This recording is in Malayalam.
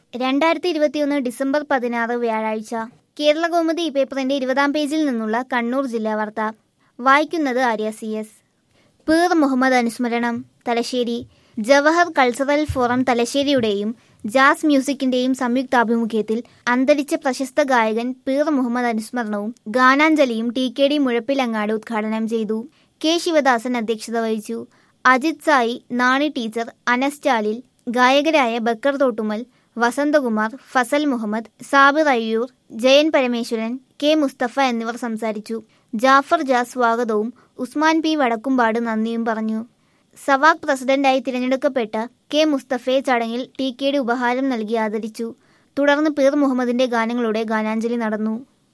രണ്ടായിരത്തി ഇരുപത്തിയൊന്ന് ഡിസംബർ പതിനാറ് വ്യാഴാഴ്ച കേരള കൗമുദി ഈ പേപ്പറിന്റെ ഇരുപതാം പേജിൽ നിന്നുള്ള കണ്ണൂർ ജില്ലാ വാർത്ത വായിക്കുന്നത് ആര്യ സി എസ് പീർ മുഹമ്മദ് അനുസ്മരണം തലശ്ശേരി ജവഹർ കൾച്ചറൽ ഫോറം തലശ്ശേരിയുടെയും ജാസ് മ്യൂസിക്കിന്റെയും സംയുക്താഭിമുഖ്യത്തിൽ അന്തരിച്ച പ്രശസ്ത ഗായകൻ പീർ മുഹമ്മദ് അനുസ്മരണവും ഗാനാഞ്ജലിയും ടി കെ ഡി മുഴപ്പിലങ്ങാട് ഉദ്ഘാടനം ചെയ്തു കെ ശിവദാസൻ അധ്യക്ഷത വഹിച്ചു അജിത് സായി നാണി ടീച്ചർ അനസ് ചാലിൽ ഗായകരായ ബക്കർ തോട്ടുമൽ വസന്തകുമാർ ഫസൽ മുഹമ്മദ് സാബിർ അയ്യൂർ ജയൻ പരമേശ്വരൻ കെ മുസ്തഫ എന്നിവർ സംസാരിച്ചു ജാഫർ ജാസ് സ്വാഗതവും ഉസ്മാൻ പി വടക്കുംപാട് നന്ദിയും പറഞ്ഞു സവാക് പ്രസിഡന്റായി തിരഞ്ഞെടുക്കപ്പെട്ട കെ മുസ്തഫയെ ചടങ്ങിൽ ടി കെയുടെ ഉപഹാരം നൽകി ആദരിച്ചു തുടർന്ന് പീർ മുഹമ്മദിന്റെ ഗാനങ്ങളുടെ ഗാനാഞ്ജലി നടന്നു